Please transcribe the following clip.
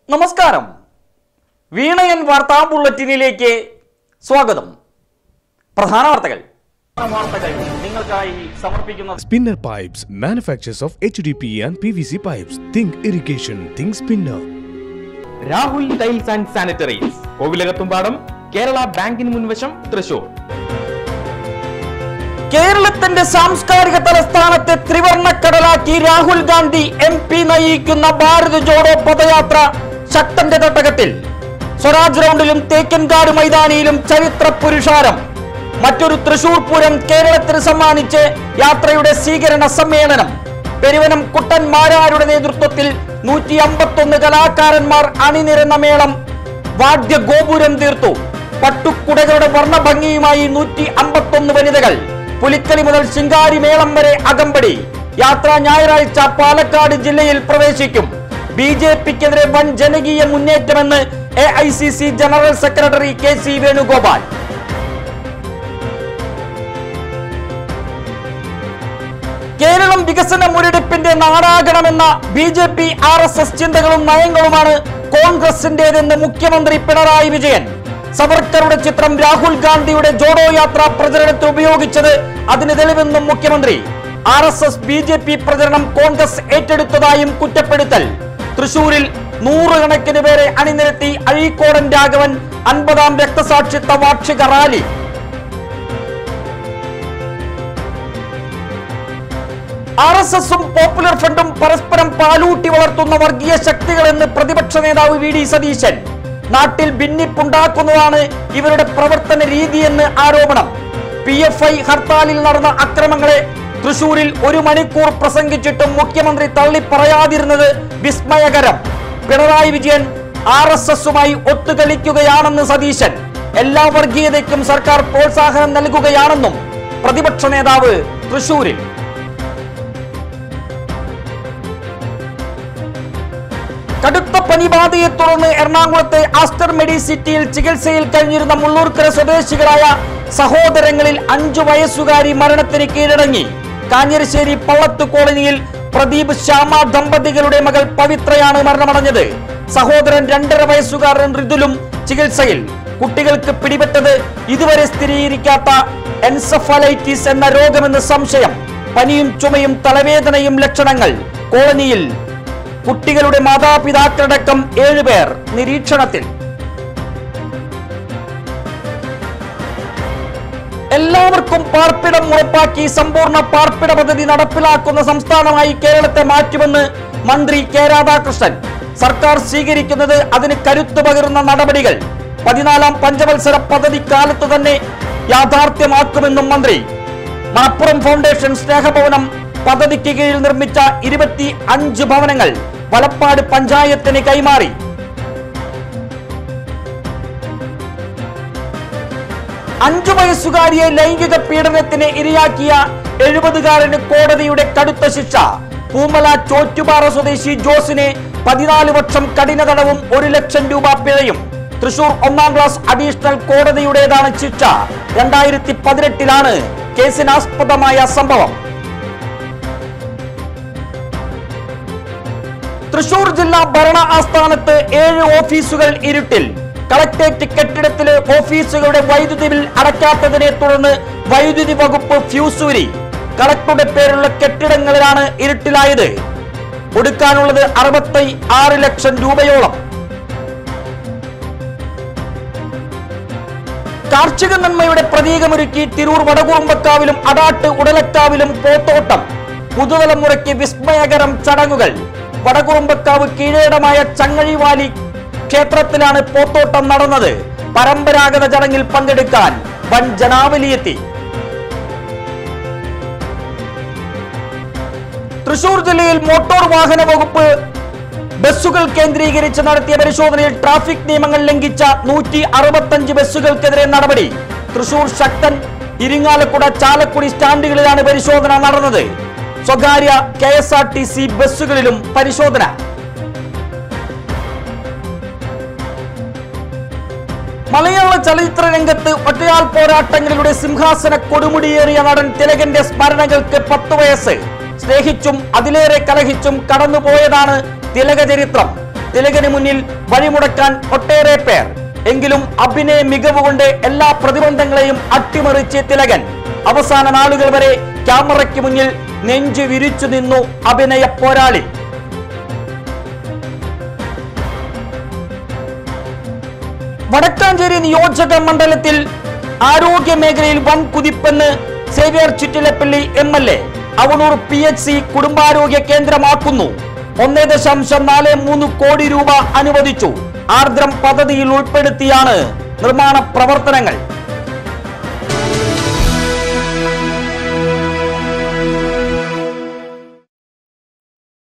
നമസ്കാരം വീണയൻ വാർത്താ ബുള്ളറ്റിനിലേക്ക് സ്വാഗതം പ്രധാന വാർത്തകൾ വാർത്തകൾ നിങ്ങൾക്കായി സമർപ്പിക്കുന്നത് Spinner Pipes, manufacturers of HDP and PVC pipes. Think irrigation, think spinner. Rahul tiles and sanitaries Kovilakathumpadam Kerala ബാങ്കിന് മുൻവശം തൃശൂർ കേരളത്തിന്റെ സാംസ്കാരിക തലസ്ഥാനത്തെ ത്രിവർണക്കടലാക്കി രാഹുൽ ഗാന്ധി എം പി നയിക്കുന്ന ഭാരത് ജോഡോ പദയാത്ര ശക്തന്റെ തട്ടകത്തിൽ സ്വരാജ് റൗണ്ടിലും തേക്കൻകാട് മൈതാനിയിലും ചരിത്ര പുരുഷാരം മറ്റൊരു തൃശൂർ പൂരം കേരളത്തിന് സമ്മാനിച്ച് യാത്രയുടെ സ്വീകരണ സമ്മേളനം പെരുവനം കുട്ടൻ മാരാരുടെ നേതൃത്വത്തിൽ നൂറ്റി അമ്പത്തൊന്ന് കലാകാരന്മാർ അണിനിരന്ന മേളം വാദ്യ ഗോപുരം തീർത്തു പട്ടുക്കുടകളുടെ വർണ്ണഭംഗിയുമായി നൂറ്റി അമ്പത്തൊന്ന് വനിതകൾ പുലിക്കളി മുതൽ ശിങ്കാരി മേളം വരെ അകമ്പടി യാത്ര ഞായറാഴ്ച പാലക്കാട് ജില്ലയിൽ പ്രവേശിക്കും ബി ജെ പിക്കെതിരെ വൻ ജനകീയ മുന്നേറ്റമെന്ന് A I C C general secretary K C Venugopal Keralam വികസന മുരടിപ്പിന്റെ നാടാകണമെന്ന B J P R S S ചിന്തകളും നയങ്ങളുമാണ് കോൺഗ്രസിന്റേതെന്ന് മുഖ്യമന്ത്രി പിണറായി വിജയൻ സവർക്കറുടെ ചിത്രം രാഹുൽ ഗാന്ധിയുടെ ജോഡോ യാത്ര പ്രചരണത്തിൽ ഉപയോഗിച്ചത് അതിന് തെളിവെന്നും മുഖ്യമന്ത്രി R S S B J P പ്രചരണം കോൺഗ്രസ് ഏറ്റെടുത്തതായും കുറ്റപ്പെടുത്തൽ തൃശൂരിൽ നൂറുകണക്കിന് പേരെ അണിനിരത്തി അഴീക്കോടൻ രാഘവൻ അൻപതാം രക്തസാക്ഷിത്വ വാർഷിക റാലി ആർ എസ് എസും പോപ്പുലർ ഫ്രണ്ടും പരസ്പരം പാലൂട്ടി വളർത്തുന്ന വർഗീയ ശക്തികളെന്ന് പ്രതിപക്ഷ നേതാവ് വി ഡി സതീശൻ നാട്ടിൽ ഭിന്നിപ്പുണ്ടാക്കുന്നതാണ് ഇവരുടെ പ്രവർത്തന രീതിയെന്ന് ആരോപണം പി എഫ് ഐ ഹർത്താലിൽ നടന്ന അക്രമങ്ങളെ തൃശൂരിൽ ഒരു മണിക്കൂർ പ്രസംഗിച്ചിട്ടും മുഖ്യമന്ത്രി തള്ളിപ്പറയാതിരുന്നത് വിസ്മയകരം പിണറായി വിജയൻ ആർ എസ് എസുമായി ഒത്തുകളിക്കുകയാണെന്ന് സതീശൻ എല്ലാ വർഗീയതയ്ക്കും സർക്കാർ പ്രോത്സാഹനം നൽകുകയാണെന്നും പ്രതിപക്ഷ നേതാവ് തൃശൂരിൽ കടുത്ത പനിബാധയെ തുടർന്ന് എറണാകുളത്തെ ആസ്റ്റർ മെഡിസിറ്റിയിൽ ചികിത്സയിൽ കഴിഞ്ഞിരുന്ന മുള്ളൂർക്കര സ്വദേശികളായ സഹോദരങ്ങളിൽ അഞ്ചു വയസ്സുകാരി മരണത്തിന് കീഴടങ്ങി കാഞ്ഞിരശ്ശേരി പള്ളത്ത് കോളനിയിൽ പ്രദീപ് ശ്യാമ ദമ്പതികളുടെ മകൾ പവിത്രയാണ് മരണമടഞ്ഞത് സഹോദരൻ രണ്ടര വയസ്സുകാരൻ ഋതുലും ചികിത്സയിൽ കുട്ടികൾക്ക് പിടിപെട്ടത് ഇതുവരെ സ്ഥിരീകരിക്കാത്ത എൻസഫലൈറ്റിസ് എന്ന രോഗമെന്ന് സംശയം പനിയും ചുമയും തലവേദനയും ലക്ഷണങ്ങൾ കോളനിയിൽ കുട്ടികളുടെ മാതാപിതാക്കളടക്കം ഏഴുപേർ നിരീക്ഷണത്തിൽ എല്ലാവർക്കും പാർപ്പിടം ഉറപ്പാക്കി സമ്പൂർണ്ണ പാർപ്പിട പദ്ധതി നടപ്പിലാക്കുന്ന സംസ്ഥാനമായി കേരളത്തെ മാറ്റുമെന്ന് മന്ത്രി കെ രാധാകൃഷ്ണൻ സർക്കാർ സ്വീകരിക്കുന്നത് അതിന് കരുത്തു പകരുന്ന നടപടികൾ പതിനാലാം പഞ്ചവത്സര പദ്ധതി കാലത്ത് തന്നെ യാഥാർത്ഥ്യമാക്കുമെന്നും മന്ത്രി മലപ്പുറം ഫൗണ്ടേഷൻ സ്നേഹഭവനം പദ്ധതിക്ക് കീഴിൽ നിർമ്മിച്ച ഇരുപത്തി അഞ്ച് ഭവനങ്ങൾ വലപ്പാട് പഞ്ചായത്തിന് കൈമാറി അഞ്ചു വയസ്സുകാരിയെ ലൈംഗിക പീഡനത്തിന് ഇരയാക്കിയ എഴുപതുകാരന് കോടതിയുടെ കടുത്ത ശിക്ഷ പൂമല ചോറ്റുപാറ സ്വദേശി ജോസിനെ പതിനാല് വർഷം കഠിന തടവും ഒരു ലക്ഷം രൂപ പിഴയും തൃശൂർ ഒന്നാം ക്ലാസ് അഡീഷണൽ കോടതിയുടേതാണ് ശിക്ഷ രണ്ടായിരത്തി പതിനെട്ടിലാണ് കേസിനാസ്പദമായ സംഭവം തൃശൂർ ജില്ലാ ഭരണ ആസ്ഥാനത്ത് ഏഴ് ഓഫീസുകൾ ഇരുട്ടിൽ കളക്ടറേറ്റ് കെട്ടിടത്തിലെ ഓഫീസുകളുടെ വൈദ്യുതി ബിൽ അടയ്ക്കാത്തതിനെ തുടർന്ന് വൈദ്യുതി വകുപ്പ് ഫ്യൂസൂരി കളക്ടറുടെ പേരുള്ള കെട്ടിടങ്ങളിലാണ് ഇരുട്ടിലായത് കൊടുക്കാനുള്ളത് അറുപത്തി ആറ് ലക്ഷം രൂപയോളം കാർഷിക നന്മയുടെ പ്രതീകമൊരുക്കി തിരൂർ വടകുറുമ്പക്കാവിലും അടാട്ട് ഉടലക്കാവിലും പോത്തോട്ടം പുതുതലമുറയ്ക്ക് വിസ്മയകരം ചടങ്ങുകൾ വടകുറുമ്പക്കാവ് കീഴേടമായ ചങ്ങഴിവാലി ക്ഷേത്രത്തിലാണ് പോത്തോട്ടം നടന്നത് പരമ്പരാഗത ചടങ്ങിൽ പങ്കെടുക്കാൻ വൻ ജനാവലിയെത്തി തൃശൂർ ജില്ലയിൽ മോട്ടോർ വാഹന വകുപ്പ് ബസ്സുകൾ കേന്ദ്രീകരിച്ച് നടത്തിയ പരിശോധനയിൽ ട്രാഫിക് നിയമങ്ങൾ ലംഘിച്ച നൂറ്റി അറുപത്തഞ്ച് ബസ്സുകൾക്കെതിരെ നടപടി തൃശൂർ ശക്തൻ ഇരിങ്ങാലക്കുട ചാലക്കുടി സ്റ്റാൻഡുകളിലാണ് പരിശോധന നടന്നത് സ്വകാര്യ K S R T C ബസ്സുകളിലും പരിശോധന മലയാള ചലച്ചിത്ര രംഗത്ത് ഒറ്റയാൾ പോരാട്ടങ്ങളിലൂടെ സിംഹാസന കൊടുമുടിയേറിയ നടൻ തിലകന്റെ സ്മരണകൾക്ക് പത്ത് വയസ്സ് സ്നേഹിച്ചും അതിലേറെ കലഹിച്ചും കടന്നുപോയതാണ് തിലക ചരിത്രം തിലകന് മുന്നിൽ വഴിമുടക്കാൻ ഒട്ടേറെ പേർ എങ്കിലും അഭിനയ മികവ് കൊണ്ട് എല്ലാ പ്രതിബന്ധങ്ങളെയും അട്ടിമറിച്ച് തിലകൻ അവസാന നാളുകൾ വരെ ക്യാമറയ്ക്ക് മുന്നിൽ നെഞ്ചു വിരിച്ചു നിന്നു അഭിനയ പോരാളി വടക്കാഞ്ചേരി നിയോജക മണ്ഡലത്തിൽ ആരോഗ്യ മേഖലയിൽ വൻ കുതിപ്പെന്ന് Xavier Chittilappally M L A Avanur P H C കുടുംബാരോഗ്യ കേന്ദ്രമാക്കുന്നു ഒന്നേ ദശാംശം നാല് മൂന്ന് കോടി രൂപ അനുവദിച്ചു ആർദ്രം പദ്ധതിയിൽ ഉൾപ്പെടുത്തിയാണ് നിർമ്മാണ പ്രവർത്തനങ്ങൾ